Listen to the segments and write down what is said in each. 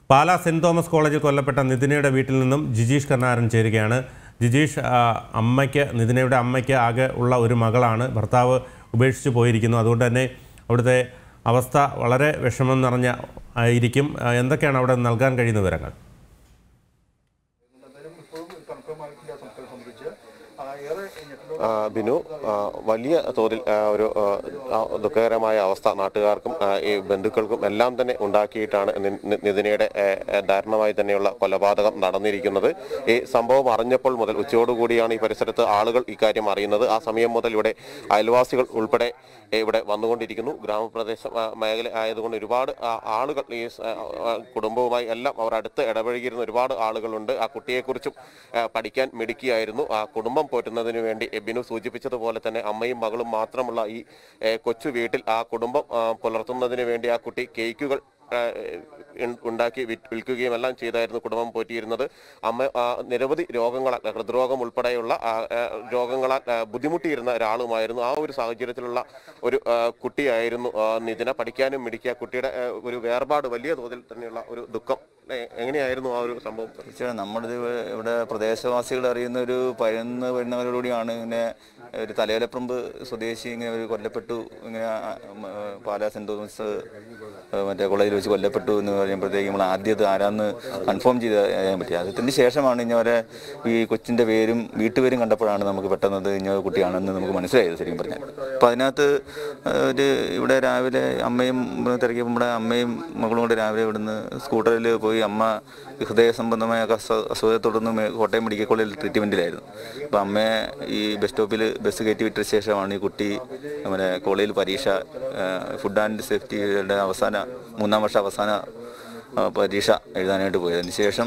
Pala cent Thomas കോളേജിൽ കൊല്ലപ്പെട്ട നിതിനയുടെ വീട്ടിൽ നിന്നും ജിജീഷ് കർണാരൻ ചേരുകയാണ് ജിജീഷ് ആ, അമ്മയ്ക്ക് നിതിനയുടെ അമ്മയ്ക്ക് ആകെ ഉള്ള ഒരു മകളാണ് ഭർത്താവ് ഉപേക്ഷിച്ച് പോയിരിക്കുന്നു അതുകൊണ്ട് തന്നെ അവിടുത്തെ അവസ്ഥ വളരെ വിഷമം നിറഞ്ഞ ആയിരിക്കും ആ, എന്തൊക്കെയാണ് അവിടെ നൽകാൻ കഴിയുന്ന വിവരങ്ങൾ ആ, ബിനു ആ, വലിയ തോതിൽ ആ, ഒരു ആ, ആ, ദുഃഖകരമായ അവസ്ഥ നാട്ടുകാർക്കും ആ, ഈ ബന്ധുക്കൾക്കും എല്ലാം തന്നെ ഉണ്ടാക്കിയിട്ടാണ് നി- നി- നിതിനയുടെ ഏ, ഏ, ദാരുണമായി തന്നെയുള്ള കൊലപാതകം നടന്നിരിക്കുന്നത് ഈ സംഭവം അറിഞ്ഞപ്പോൾ മുതൽ ഉച്ചയോടുകൂടിയാണ് ഈ പരിസരത്ത് ആളുകൾ ഇക്കാര്യം അറിയുന്നത് ആ സമയം മുതൽ ഇവിടെ അയൽവാസികൾ ഉൾപ്പെടെ ഏ, ഇവിടെ വന്നുകൊണ്ടിരിക്കുന്നു ഗ്രാമപ്രദേശം ആ, മേഖല ആയതുകൊണ്ട് ഒരുപാട് ആ, ആളുകൾ ഈ സ- ആ, കുടുംബവുമായി എല്ലാം അവർ അടുത്ത് ഇടപഴകിയിരുന്ന ഒരുപാട് ആളുകളുണ്ട് ആ കുട്ടിയെക്കുറിച്ചും ആ, പഠിക്കാൻ മിടുക്കിയായിരുന്നു ആ കുടുംബം പോറ്റുന്നതിന് വേണ്ടി എബിനു സൂചിപ്പിച്ചതുപോലെ തന്നെ അമ്മയും മകളും മാത്രമുള്ള ഈ ഏ, കൊച്ചു വീട്ടിൽ ആ കുടുംബം ആ, പുലർത്തുന്നതിന് വേണ്ടി ആ കുട്ടി കേക്കുകൾ ആ, ഉൺ- ഉണ്ടാക്കി വിറ്റ് വിൽക്കുകയും എല്ലാം ചെയ്തായിരുന്നു കുടുംബം പോറ്റിയിരുന്നത് അമ്മ ആ, നിരവധി രോഗങ്ങളാൽ ഹൃദ്രോഗം ഉൾപ്പെടെയുള്ള ആ, ആ, രോഗങ്ങളാൽ ആ, ബുദ്ധിമുട്ടിയിരുന്ന ഒരാളുമായിരുന്നു ആ ഒരു സാഹചര്യത്തിലുള്ള ഒരു ആ, കുട്ടിയായിരുന്നു ആ, നിതിന പഠിക്കാനും മിടിക്കുക കുട്ടിയുടെ ആ, ഒരു വേർപാട് വലിയ തോതിൽ തന്നെയുള്ള ഒരു ദുഃഖം എ- എങ്ങനെയായിരുന്നു ആ ഒരു സംഭവം തീർച്ചയായും നമ്മുടെ ഇവിടെ പ്രദേശവാസികൾ അറിയുന്ന ഒരു പതിനൊന്ന് വരുന്നവരോടുകൂടിയാണ് ഇങ്ങനെ ഒരു തലയോലപ്പറമ്പ് സ്വദേശി ഇങ്ങനെ ഒരു കൊല്ലപ്പെട്ടു ഇങ്ങനെ ആ, ഉം, ആ, പാലാ സെന്റ് തോമസ് ആ, മറ്റേ കോളേജിൽ വെച്ച് കൊല്ലപ്പെട്ടു എന്ന് പറയുമ്പോഴത്തേക്ക് നമ്മൾ ആദ്യം അത് ആരാന്ന് കൺഫേം ചെയ്ത് അറിയാൻ പറ്റി അതിന് ശേഷമാണ് ഇനി അവരെ ഈ കൊച്ചിൻ്റെ പേരും വീട്ടുപേരും കണ്ടപ്പോഴാണ് നമുക്ക് പെട്ടെന്നത് ഇനി കുട്ടിയാണെന്ന് നമുക്ക് മനസ്സിലായത് ശരിക്കും പറഞ്ഞാൽ അപ്പം അതിനകത്ത് ആ, ഒരു ഇവിടെ രാവിലെ അമ്മയും തിരക്കിയപ്പോൾ നമ്മുടെ അമ്മയും മകളും കൂടെ രാവിലെ ഇവിടുന്ന് സ്കൂട്ടറിൽ പോയി അമ്മ ഹൃദയ സംബന്ധമായ ഒക്കെ അസു അസുഖത്തെ തുടർന്ന് മേ- കോട്ടയം മെഡിക്കൽ കോളേജിൽ ട്രീറ്റ്മെൻറ്റിലായിരുന്നു അപ്പോൾ അമ്മയെ ഈ ബസ് സ്റ്റോപ്പിൽ ബസ് കയറ്റി വിട്ട ശേഷമാണ് ഈ കുട്ടി നമ്മുടെ കോളേജിൽ പരീക്ഷ ഫുഡ് ആൻഡ് സേഫ്റ്റിയുടെ അവസാന മൂന്നാം വർഷ അവസാന ആ, പരീക്ഷ എഴുതാനായിട്ട് പോയത് അതിന് ശേഷം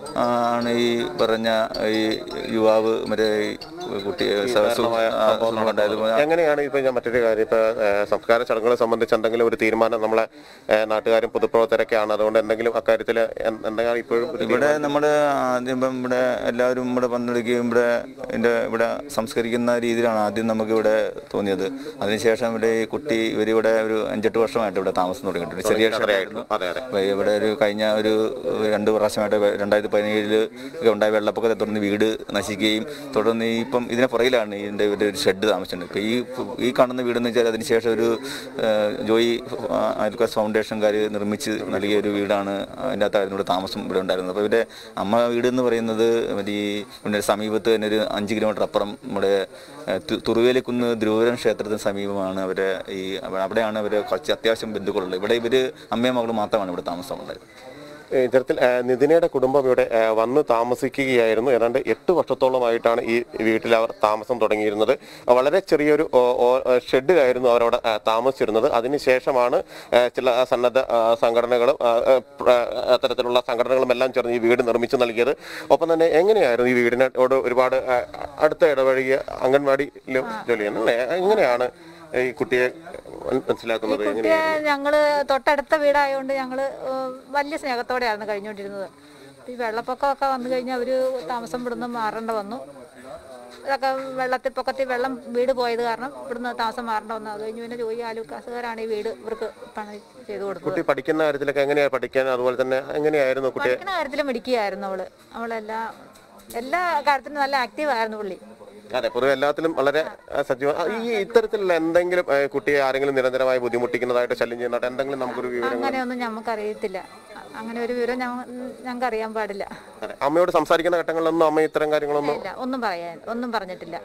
ആണ് ഈ പറഞ്ഞ ഈ യുവാവ് മറ്റേ ഈ കുട്ടി സ- സു- ആ, അസുഖം ഉണ്ടായത് എങ്ങനെയാണ് ഇപ്പൊ ഞാൻ മറ്റൊരു കാര്യം ഇപ്പൊ ഏഹ്, സംസ്കാര ചടങ്ങുകളെ സംബന്ധിച്ച് എന്തെങ്കിലും ഒരു തീരുമാനം നമ്മളെ ഏഹ്, നാട്ടുകാരും പൊതുപ്രവർത്തകരൊക്കെയാണ് അതുകൊണ്ട് എന്തെങ്കിലും അക്കാര്യത്തിൽ എന്തെങ്കിലും ഇപ്പോഴും ഒരു ഇവിടെ നമ്മുടെ ആദ്യം ഇപ്പം ഇവിടെ എല്ലാവരും ഇവിടെ പങ്കെടുക്കുകയും ഇവിടെ ഇതിൻ്റെ ഇവിടെ സംസ്കരിക്കുന്ന രീതിയിലാണ് ആദ്യം നമുക്ക് ഇവിടെ തോന്നിയത് അതിനുശേഷം ഇവിടെ ഈ കുട്ടി ഇവരിവിടെ ഒരു അഞ്ചെട്ട് വർഷമായിട്ട് ഇവിടെ താമസം തുടങ്ങിയിട്ടുണ്ട് ചെറിയ ക്ഷേത്രമായിരുന്നു അതെ അതെ അപ്പോൾ ഇവിടെ ഒരു കഴിഞ്ഞ ഒരു രണ്ട് പ്രാവശ്യമായിട്ട് വെ- രണ്ടായിരത്തി പതിനേഴില് ഒക്കെ ഉണ്ടായ വെള്ളപ്പൊക്കത്തെ തുടർന്ന് വീട് നശിക്കുകയും തുടർന്ന് ഈ ഇപ്പം ഇതിനെ പുറകിലാണ് ഇതിൻ്റെ ഒരു ഒരു ഷെഡ് താമസിച്ചിട്ടുണ്ട് ഇപ്പോൾ ഈ ഈ കാണുന്ന വീടെന്ന് വെച്ചാൽ അതിനുശേഷം ഒരു ആ, ജോയി അയൽക്കാസ് ഫൗണ്ടേഷൻകാർ നിർമ്മിച്ച് നൽകിയ ഒരു വീടാണ് അതിൻ്റെ അകത്തായിരുന്നു ഇവിടെ താമസം ഇവിടെ ഉണ്ടായിരുന്നത് അപ്പോൾ ഇവിടെ അമ്മ വീട് എന്ന് പറയുന്നത് മറ്റേ ഈ ഇവിടെ സമീപത്ത് തന്നെ ഒരു അഞ്ച് കിലോമീറ്റർ അപ്പുറം നമ്മുടെ ആ, തു- തുറുവേലിക്കുന്ന് ധ്രുവരം ക്ഷേത്രത്തിന് സമീപമാണ് അവരെ ഈ അവ- അവിടെയാണ് അവർ കുറച്ച് അത്യാവശ്യം ബന്ധുക്കളുള്ളത് ഇവിടെ ഇവർ അമ്മയും മകളും മാത്രമാണ് ഇവിടെ താമസമുള്ളത് ഇത്തരത്തിൽ ഏഹ്, നിതിനയുടെ കുടുംബം ഇവിടെ ഏഹ്, വന്ന് താമസിക്കുകയായിരുന്നു ഏതാണ്ട് എട്ട് വർഷത്തോളമായിട്ടാണ് ഈ വീട്ടിൽ അവർ താമസം തുടങ്ങിയിരുന്നത് വളരെ ചെറിയൊരു ഓ- ഓ- ഷെഡിലായിരുന്നു അവരവിടെ ഏഹ്, താമസിച്ചിരുന്നത് അതിനുശേഷമാണ് ഏഹ്, ചില സന്നദ്ധ ആ, സംഘടനകളും ആ, ആ, പ്ര- അത്തരത്തിലുള്ള സംഘടനകളും എല്ലാം ചേർന്ന് ഈ വീട് നിർമ്മിച്ചു നൽകിയത് ഒപ്പം തന്നെ എങ്ങനെയായിരുന്നു ഈ വീടിനോട് ഒരുപാട് ആ, അടുത്ത ഇടപഴകിയ അംഗൻവാടിയിലും ജോലി ചെയ്യുന്നത് അല്ലേ എങ്ങനെയാണ് ഈ കുട്ടിയെ മനസ്സിലാക്കുന്നത് കുട്ടിയെ എങ്ങനെയായിരുന്നു ഞങ്ങള് തൊട്ടടുത്ത വീടായതുകൊണ്ട് ഞങ്ങള് ഏഹ് വലിയ സ്നേഹത്തോടെയായിരുന്നു കഴിഞ്ഞുകൊണ്ടിരുന്നത് ഈ വെള്ളപ്പൊക്കമൊക്കെ വന്നു കഴിഞ്ഞാൽ അവര് താമസം ഇവിടുന്ന് മാറേണ്ട വന്നു ഇതൊക്കെ വെള്ളത്തിൽ പൊക്കത്തിൽ വെള്ളം വീട് പോയത് കാരണം ഇവിടുന്ന് താമസം മാറേണ്ട വന്നു അത് കഴിഞ്ഞ് പിന്നെ ജോയി ആലുക്കാസുകാരാണ് ഈ വീട് ഇവർക്ക് പണി ചെയ്തു കൊടുത്തത് കുട്ടി പഠിക്കുന്ന കാര്യത്തിലൊക്കെ എങ്ങനെയാ പഠിക്കാൻ അതുപോലെ തന്നെ എങ്ങനെയായിരുന്നു കുട്ടിയെ പഠിക്കുന്ന കാര്യത്തിൽ മിടിക്കുകയായിരുന്നു അവള് അവളെല്ലാ എല്ലാ കാര്യത്തിലും നല്ല ആക്റ്റീവ് ആയിരുന്നു പുള്ളി അതെ പൊതുവെ എല്ലാത്തിലും വളരെ ആ, സജീവ ആ, ഈ ഇത്തരത്തിലുള്ള എന്തെങ്കിലും ഏ, കുട്ടിയെ ആരെങ്കിലും നിരന്തരമായി ബുദ്ധിമുട്ടിക്കുന്നതായിട്ട് ശല്യം ചെയ്യുന്നതായിട്ട് എന്തെങ്കിലും നമുക്കൊരു വിവരം അങ്ങനെയൊന്നും ഞമ്മക്കറിയത്തില്ല അങ്ങനെ ഒരു വിവരം ഞങ്ങൾക്ക് അറിയാൻ പാടില്ല അതെ. അമ്മയോട് സംസാരിക്കുന്ന ഘട്ടങ്ങളിലൊന്നും അമ്മ ഇത്തരം കാര്യങ്ങളൊന്നും ഇല്ല ഒന്നും പറയാൻ ഒന്നും പറഞ്ഞിട്ടില്ല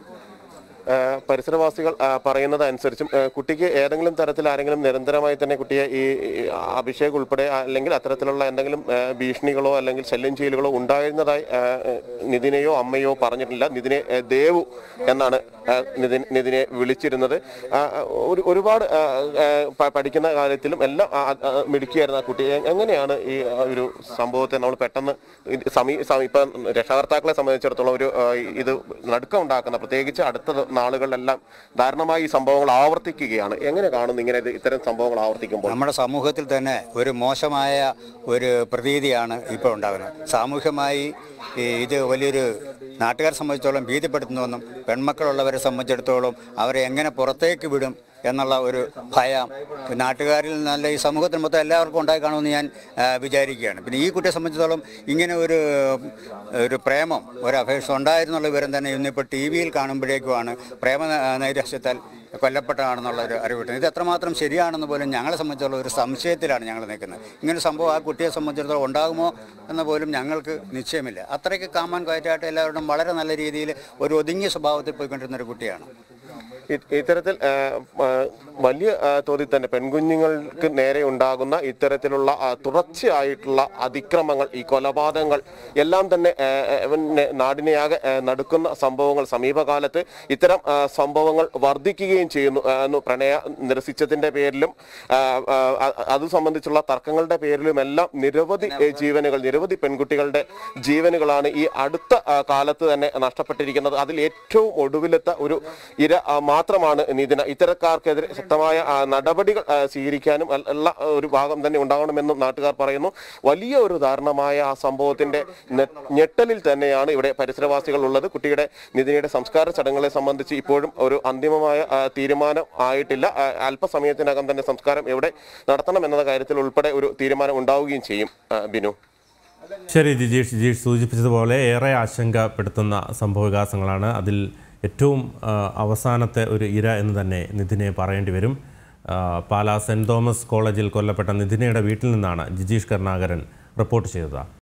ആ, പരിസരവാസികൾ ആ, പറയുന്നത് അനുസരിച്ചും ആ, കുട്ടിക്ക് ഏതെങ്കിലും തരത്തിൽ ആരെങ്കിലും നിരന്തരമായി തന്നെ കുട്ടിയെ ഈ ഈ അഭിഷേക് ഉൾപ്പെടെ അല്ലെങ്കിൽ അത്തരത്തിലുള്ള എന്തെങ്കിലും ആ, ഭീഷണികളോ അല്ലെങ്കിൽ ശല്യം ചെയ്യലുകളോ ഉണ്ടായിരുന്നതായി ആ, നിതിനെയോ അമ്മയോ പറഞ്ഞിട്ടില്ല നിതിനെ ആ, ദേവു എന്നാണ് ആ, നിതിൻ നിതിനെ വിളിച്ചിരുന്നത് ആ, ഒരു ഒരുപാട് ആ, ആ, പ- പഠിക്കുന്ന കാര്യത്തിലും എല്ലാം ആ, ആ, മിടുക്കിയായിരുന്നു ആ കുട്ടി എ- എങ്ങനെയാണ് ഈ ആ, ഒരു സംഭവത്തെ നമ്മൾ പെട്ടെന്ന് ഇത് സമീ സമീ- ഇപ്പം രക്ഷാകർത്താക്കളെ സംബന്ധിച്ചിടത്തോളം ഒരു ആ, ഇത് നടുക്കം ഉണ്ടാക്കുന്ന പ്രത്യേകിച്ച് അടുത്ത നാളുകളിലെല്ലാം ദാരുണമായി ഈ സംഭവങ്ങൾ ആവർത്തിക്കുകയാണ് എങ്ങനെ കാണുന്നു ഇങ്ങനെ ഇത് ഇത്തരം സംഭവങ്ങൾ ആവർത്തിക്കുമ്പോൾ നമ്മുടെ സമൂഹത്തിൽ തന്നെ ഒരു മോശമായ ഒരു പ്രതീതിയാണ് ഇപ്പോൾ ഉണ്ടാകുന്നത് സാമൂഹ്യമായി ഈ ഇത് വലിയൊരു നാട്ടുകാരെ സംബന്ധിച്ചോളം ഭീതിപ്പെടുത്തുന്നുവെന്നും പെൺമക്കളുള്ളവരെ സംബന്ധിച്ചിടത്തോളം അവരെ എങ്ങനെ പുറത്തേക്ക് വിടും എന്നുള്ള ഒരു ഭയം നാട്ടുകാരിൽ നല്ല ഈ സമൂഹത്തിന് മൊത്തം എല്ലാവർക്കും ഉണ്ടായി കാണുമെന്ന് ഞാൻ ആ, വിചാരിക്കുകയാണ് പിന്നെ ഈ കുട്ടിയെ സംബന്ധിച്ചിടത്തോളം ഇങ്ങനെ ഒരു ഒരു പ്രേമം ഒരു അപേക്ഷ ഉണ്ടായിരുന്നുള്ള വിവരം തന്നെ ഇന്നിപ്പോൾ ടി വിയിൽ കാണുമ്പോഴേക്കുമാണ് പ്രേമ ന- നൈരാശ്യത്താൽ കൊല്ലപ്പെട്ടതാണെന്നുള്ള ഒരു അറിവ് കിട്ടുന്നത് ഇത് എത്രമാത്രം ശരിയാണെന്ന് പോലും ഞങ്ങളെ സംബന്ധിച്ചുള്ള ഒരു സംശയത്തിലാണ് ഞങ്ങൾ നിൽക്കുന്നത് ഇങ്ങനെ സംഭവം ആ കുട്ടിയെ സംബന്ധിച്ചിടത്തോളം ഉണ്ടാകുമോ എന്ന് പോലും ഞങ്ങൾക്ക് നിശ്ചയമില്ല അത്രയ്ക്ക് കാമാൻ കയറ്റായിട്ട് എല്ലാവരുടെയും വളരെ നല്ല രീതിയിൽ ഒരു ഒതുങ്ങിയ സ്വഭാവത്തിൽ പോയിക്കൊണ്ടിരുന്ന ഒരു കുട്ടിയാണ് ഇ- ഇത്തരത്തിൽ ആ, ആ, വലിയ ആ, തോതിൽ തന്നെ പെൺകുഞ്ഞുങ്ങൾക്ക് നേരെ ഉണ്ടാകുന്ന ഇത്തരത്തിലുള്ള ആ, തുടർച്ചയായിട്ടുള്ള അതിക്രമങ്ങൾ ഈ കൊലപാതകങ്ങൾ എല്ലാം തന്നെ ആ, ആ, പിന്നെ നാടിനെയാകെ ആ, നടുക്കുന്ന സംഭവങ്ങൾ സമീപകാലത്ത് ഇത്തരം ആ, സംഭവങ്ങൾ വർദ്ധിക്കുകയും ചെയ്യുന്നു ആ, എന്ന് പ്രണയ നിരസിച്ചതിന്റെ പേരിലും ആ, ആ, അ- അത് സംബന്ധിച്ചുള്ള തർക്കങ്ങളുടെ പേരിലുമെല്ലാം നിരവധി ഏ, ജീവനുകൾ നിരവധി പെൺകുട്ടികളുടെ ജീവനുകളാണ് ഈ അടുത്ത ആ, കാലത്ത് തന്നെ നഷ്ടപ്പെട്ടിരിക്കുന്നത് അതിൽ ഏറ്റവും ഒടുവിലത്തെ ഒരു ഇര ആ, മാത്രമാണ് നിതിന ഇത്തരക്കാർക്കെതിരെ ശക്തമായ ആ, നടപടികൾ ആ, സ്വീകരിക്കാനും അൽ- ഉള്ള ഒരു ഭാഗം തന്നെ ഉണ്ടാവണമെന്നും നാട്ടുകാർ പറയുന്നു വലിയ ഒരു ദാരുണമായ ആ സംഭവത്തിന്റെ നെ- ഞെട്ടലിൽ തന്നെയാണ് ഇവിടെ പരിസരവാസികൾ ഉള്ളത് കുട്ടിയുടെ നിതിനയുടെ സംസ്കാര ചടങ്ങുകളെ സംബന്ധിച്ച് ഇപ്പോഴും ഒരു അന്തിമമായ ആ, തീരുമാനം ആയിട്ടില്ല ആ, അല്പസമയത്തിനകം തന്നെ സംസ്കാരം എവിടെ നടത്തണം എന്ന കാര്യത്തിൽ ഉൾപ്പെടെ ഒരു തീരുമാനം ഉണ്ടാവുകയും ചെയ്യും ആ, ബിനു ശരി ജിജീഷ് ജിജീഷ് സൂചിപ്പിച്ചതുപോലെ ഏറെ ആശങ്കപ്പെടുത്തുന്ന സംഭവവികാസങ്ങളാണ് അതിൽ ഏറ്റവും ആ, അവസാനത്തെ ഒരു ഇര എന്ന് തന്നെ നിതിനെ പറയേണ്ടി വരും ആ, പാലാ സെൻറ് തോമസ് കോളേജിൽ കൊല്ലപ്പെട്ട നിതിനയുടെ വീട്ടിൽ നിന്നാണ് ജിജീഷ് കരുണാകരൻ റിപ്പോർട്ട് ചെയ്തത്